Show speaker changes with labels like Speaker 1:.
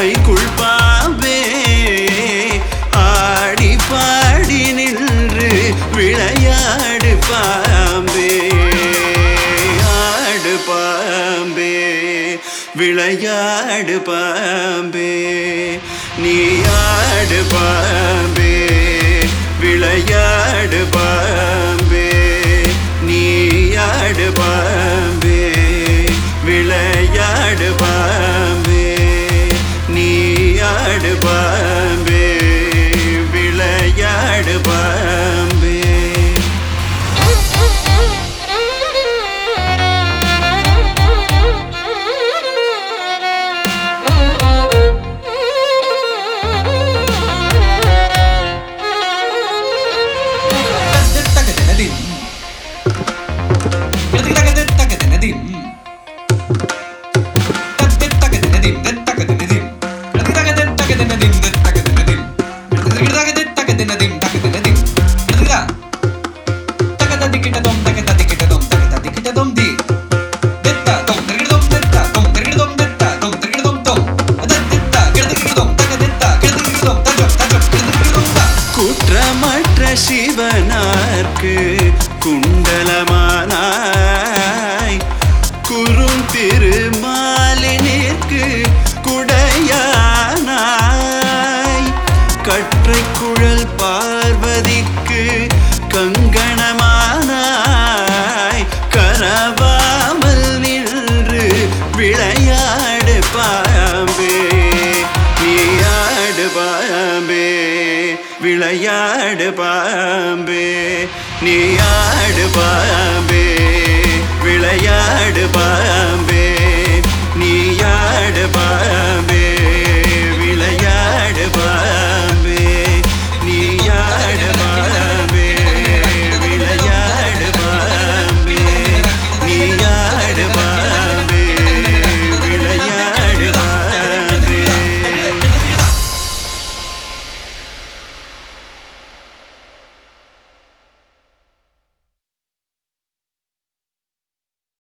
Speaker 1: பைக்குள் பாம்பே ஆடி பாடி நின்று விளையாடு பாம்பே ஆடு பாம்பே விளையாடு பாம்பே நீ ஆடு பாம்பே விளையாடு பாம்பே நீ ஆடு பாம்பே விளையாடு பாம்பே நீ ஆடு பாம்பே விளையாடு பாம்பே குற்றமற்ற சிவனார்க்கு குண்டலமானாய் குறும் திருமாலினிற்கு குடையானாய் கற்றை குழல் பார்வதிக்கு கங்கணமானாய் கரவாமல் நின்று விளையாடு பாம்பே நீயாடு பாம்பே விளையாடு பாம்பே நீயாடு பாம்பே விளையாடு பாம்பே